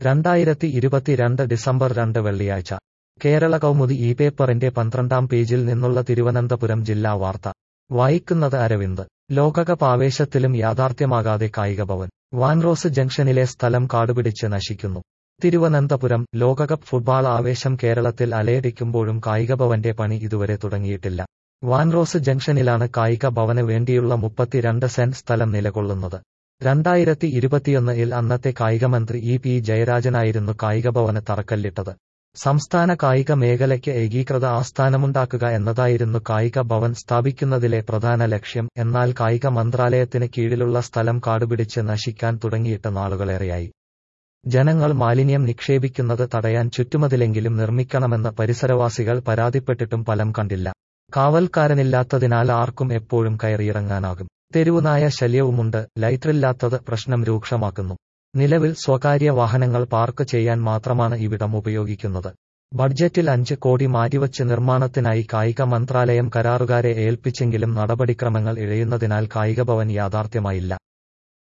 രണ്ടായിരത്തി ഇരുപത്തിരണ്ട് ഡിസംബർ രണ്ട് വെള്ളിയാഴ്ച കേരള കൗമുദി ഈ പേപ്പറിന്റെ പന്ത്രണ്ടാം പേജിൽ നിന്നുള്ള തിരുവനന്തപുരം ജില്ലാ വാർത്ത വായിക്കുന്നത് അരവിന്ദ് ലോകകപ്പ് ആവേശത്തിലും യാഥാർത്ഥ്യമാകാതെ കായികഭവൻ വാൻറോസ് ജംഗ്ഷനിലെ സ്ഥലം കാടുപിടിച്ച് നശിക്കുന്നു തിരുവനന്തപുരം ലോകകപ്പ് ഫുട്ബോൾ ആവേശം കേരളത്തിൽ അലയടിക്കുമ്പോഴും കായികഭവന്റെ പണി ഇതുവരെ തുടങ്ങിയിട്ടില്ല വാൻറോസ് ജംഗ്ഷനിലാണ് കായിക ഭവന് വേണ്ടിയുള്ള മുപ്പത്തിരണ്ട് സെന്റ് സ്ഥലം നിലകൊള്ളുന്നത് രണ്ടായിരത്തി ഇരുപത്തിയൊന്നിൽ അന്നത്തെ കായികമന്ത്രി ഇ പി ജയരാജനായിരുന്നു കായികഭവന് തറക്കല്ലിട്ടത് സംസ്ഥാന കായിക മേഖലയ്ക്ക് ഏകീകൃത ആസ്ഥാനമുണ്ടാക്കുക എന്നതായിരുന്നു കായിക ഭവൻ സ്ഥാപിക്കുന്നതിലെ പ്രധാന ലക്ഷ്യം എന്നാൽ കായിക മന്ത്രാലയത്തിന് കീഴിലുള്ള സ്ഥലം കാടുപിടിച്ച് നശിക്കാൻ തുടങ്ങിയിട്ട് നാളുകളേറെയായി ജനങ്ങൾ മാലിന്യം നിക്ഷേപിക്കുന്നത് തടയാൻ ചുറ്റുമതിലെങ്കിലും നിർമ്മിക്കണമെന്ന് പരിസരവാസികൾ പരാതിപ്പെട്ടിട്ടും ഫലം കണ്ടില്ല കാവൽക്കാരനില്ലാത്തതിനാൽ ആർക്കും എപ്പോഴും കയറിയിറങ്ങാനാകും തെരുവുനായ ശല്യവുമുണ്ട് ലൈറ്ററില്ലാത്തത് പ്രശ്നം രൂക്ഷമാക്കുന്നു നിലവിൽ സ്വകാര്യ വാഹനങ്ങൾ പാർക്ക് ചെയ്യാൻ മാത്രമാണ് ഇവിടം ഉപയോഗിക്കുന്നത് ബഡ്ജറ്റിൽ അഞ്ച് കോടി മാറ്റിവച്ച് നിർമ്മാണത്തിനായി കായിക മന്ത്രാലയം കരാറുകാരെ ഏൽപ്പിച്ചെങ്കിലും നടപടിക്രമങ്ങൾ ഇഴയുന്നതിനാൽ കായികഭവൻ യാഥാർത്ഥ്യമായില്ല